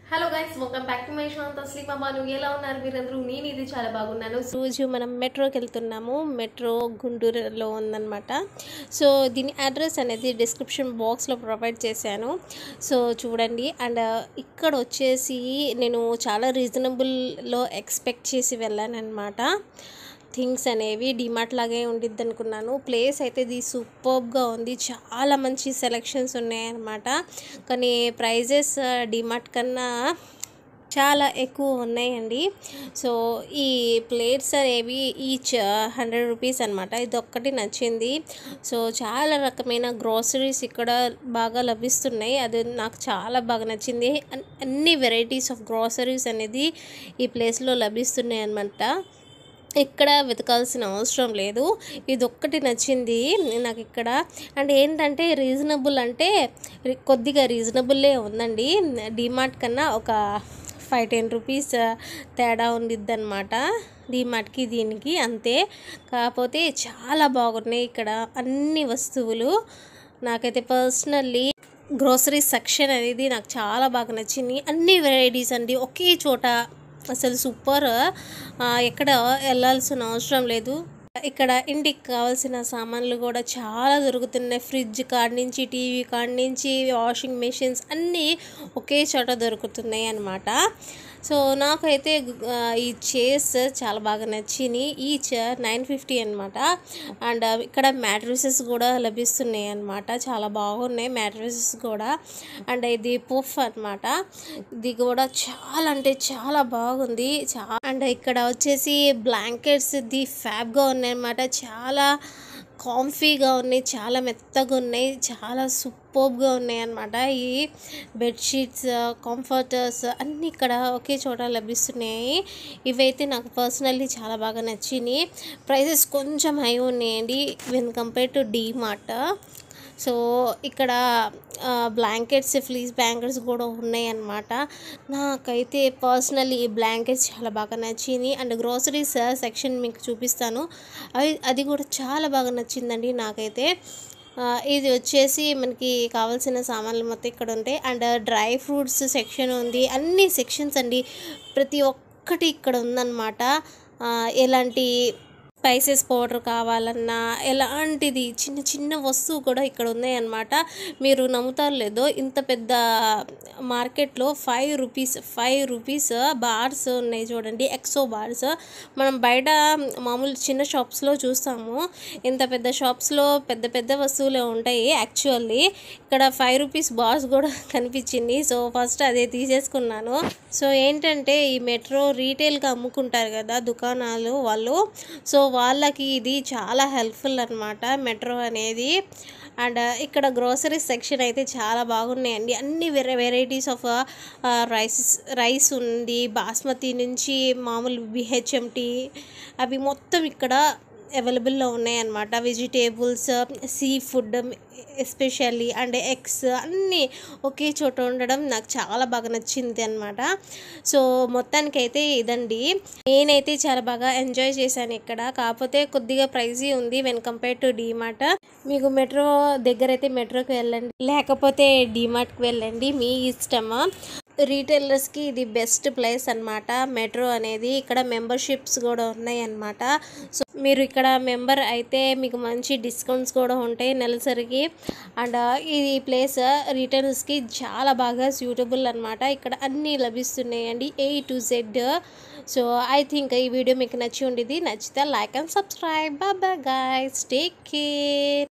hello guys welcome back to my షాంత్ అస్లీ మా నువ్వు ఎలా ఉన్నారు మీరందరూ నేను ఇది చాలా బాగున్నాను రోజు మనం మెట్రోకి వెళ్తున్నాము మెట్రో గుంటూరులో ఉందన్నమాట సో దీని అడ్రస్ అనేది డిస్క్రిప్షన్ బాక్స్లో ప్రొవైడ్ చేశాను సో చూడండి అండ్ ఇక్కడ వచ్చేసి నేను చాలా రీజనబుల్లో ఎక్స్పెక్ట్ చేసి వెళ్ళాను అనమాట థింగ్స్ అనేవి డిమార్ట్ లాగే ఉండిద్ది అనుకున్నాను ప్లేస్ అయితే ఇది సూపర్గా ఉంది చాలా మంచి సెలెక్షన్స్ ఉన్నాయన్నమాట కానీ ప్రైజెస్ డిమార్ట్ కన్నా చాలా ఎక్కువ ఉన్నాయండి సో ఈ ప్లేట్స్ అనేవి ఈచ్ హండ్రెడ్ రూపీస్ అనమాట ఇది ఒక్కటి నచ్చింది సో చాలా రకమైన గ్రోసరీస్ ఇక్కడ బాగా లభిస్తున్నాయి అది నాకు చాలా బాగా నచ్చింది అన్- అన్ని వెరైటీస్ ఆఫ్ గ్రోసరీస్ అనేది ఈ ప్లేస్లో లభిస్తున్నాయి అనమాట ఇక్కడ వెతకాల్సిన అవసరం లేదు ఇది ఒక్కటి నచ్చింది నాకు ఇక్కడ అండ్ ఏంటంటే రీజనబుల్ అంటే రి- కొద్దిగా రీజనబుల్లే ఉందండి డిమార్ట్ కన్నా ఒక ఫైవ్ టెన్ రూపీస్ తేడా ఉండిద్ది అనమాట డిమార్ట్కి దీనికి అంతే కాకపోతే చాలా బాగున్నాయి ఇక్కడ అన్ని వస్తువులు నాకైతే పర్సనల్లీ గ్రోసరీ సెక్షన్ అనేది నాకు చాలా బాగా నచ్చింది అన్ని వెరైటీస్ అండి ఒకే చోట అసలు సూపర్ ఆ, ఎక్కడ వెళ్ళాల్సిన అవసరం లేదు ఇక్కడ ఇంటికి కావాల్సిన సామాన్లు కూడా చాలా దొరుకుతున్నాయి ఫ్రిడ్జ్ కాడ నుంచి టీవీ కాడ నుంచి వాషింగ్ మెషిన్స్ అన్నీ ఒకే చోట దొరుకుతున్నాయి అన్నమాట సో నాకైతే ఆ, ఈ చైర్స్ చాలా బాగా నచ్చినాయి ఈచ్ నైన్ ఫిఫ్టీ అనమాట అండ్ ఇక్కడ మ్యాట్రసెస్ కూడా లభిస్తున్నాయి అనమాట చాలా బాగున్నాయి మ్యాట్రసెస్ కూడా అండ్ ఇది పుఫ్ అనమాట ఇది కూడా చాలా అంటే చాలా బాగుంది చా అండ్ ఇక్కడ వచ్చేసి బ్లాంకెట్స్ ఇది ఫ్యాబ్గా ఉన్నాయి అనమాట చాలా కాంఫీగా ఉన్నాయి చాలా మెత్తగా ఉన్నాయి చాలా సూపర్గా ఉన్నాయి అనమాట ఈ బెడ్షీట్స్ కంఫర్టర్స్ అన్నీ ఇక్కడ ఒకే చోట లభిస్తున్నాయి ఇవైతే నాకు పర్సనల్లీ చాలా బాగా నచ్చినాయి ప్రైసెస్ కొంచెం హై ఉన్నాయండి when compare to DMart so ఇక్కడ బ్లాంకెట్స్ ఫ్లీస్ బ్లాంకెట్స్ కూడా ఉన్నాయి అన్నమాట నాకైతే పర్సనల్లీ ఈ బ్లాంకెట్స్ చాలా బాగా నచ్చింది అండ్ గ్రోసరీస్ సెక్షన్ మీకు చూపిస్తాను అవి అది కూడా చాలా బాగా నచ్చిందండి నాకైతే ఆ, ఇది వచ్చేసి మనకి కావాల్సిన సామాన్లు మొత్తం ఇక్కడ ఉంటాయి అండ్ డ్రై ఫ్రూట్స్ సెక్షన్ ఉంది అన్ని సెక్షన్స్ అండి ప్రతి ఒక్కటి ఇక్కడ ఉందన్నమాట ఆ, ఎలాంటి స్పైసెస్ పౌడర్ కావాలన్నా ఎలాంటిది చిన్న చిన్న వస్తువు కూడా ఇక్కడ ఉన్నాయన్నమాట మీరు నమ్ముతారు లేదో ఇంత పెద్ద మార్కెట్లో five rupees five rupees bars ఉన్నాయి చూడండి ఎక్సో బార్స్ మనం బయట మామూలు చిన్న షాప్స్లో చూస్తాము ఇంత పెద్ద షాప్స్లో పెద్ద పెద్ద వస్తువులే ఉంటాయి యాక్చువల్లీ ఇక్కడ ఫైవ్ రూపీస్ బార్స్ కూడా కనిపించింది సో ఫస్ట్ అదే తీసేసుకున్నాను సో ఏంటంటే ఈ మెట్రో రీటైల్గా అమ్ముకుంటారు కదా దుకాణాలు వాళ్ళు సో వాళ్ళకి ఇది చాలా హెల్ప్ఫుల్ అనమాట మెట్రో అనేది అండ్ ఇక్కడ గ్రోసరీ సెక్షన్ అయితే చాలా బాగున్నాయండి అన్ని వెరై వెరైటీస్ ఆఫ్ రైస్ రైస్ ఉంది బాస్మతి నుంచి మామూలు బిహెచ్ఎంటి అవి మొత్తం ఇక్కడ అవైలబుల్లో ఉన్నాయన్నమాట vegetables sea food especially and eggs అన్నీ ఒకే చోట ఉండడం నాకు చాలా బాగా నచ్చింది అనమాట సో మొత్తానికైతే ఇదండి నేనైతే చాలా బాగా ఎంజాయ్ చేశాను ఇక్కడ కాకపోతే కొద్దిగా ప్రైజీ ఉంది వెన్ కంపేర్ టు డీమార్ట్ మీకు మెట్రో దగ్గర అయితే మెట్రోకి వెళ్ళండి లేకపోతే డీమార్ట్కి వెళ్ళండి మీ ఇష్టమా రీటైలర్స్కి ఇది బెస్ట్ ప్లేస్ అన్నమాట మెట్రో అనేది ఇక్కడ మెంబర్షిప్స్ కూడా ఉన్నాయి అన్నమాట సో మీరు ఇక్కడ మెంబర్ అయితే మీకు మంచి డిస్కౌంట్స్ కూడా ఉంటాయి నెలసరికి అండ్ ఈ ప్లేస్ రిటైలర్స్కి చాలా బాగా సూటబుల్ అన్నమాట ఇక్కడ అన్నీ లభిస్తున్నాయండి A to Z so I think ఈ వీడియో మీకు నచ్చి ఉండేది నచ్చితే like and subscribe bye guys take care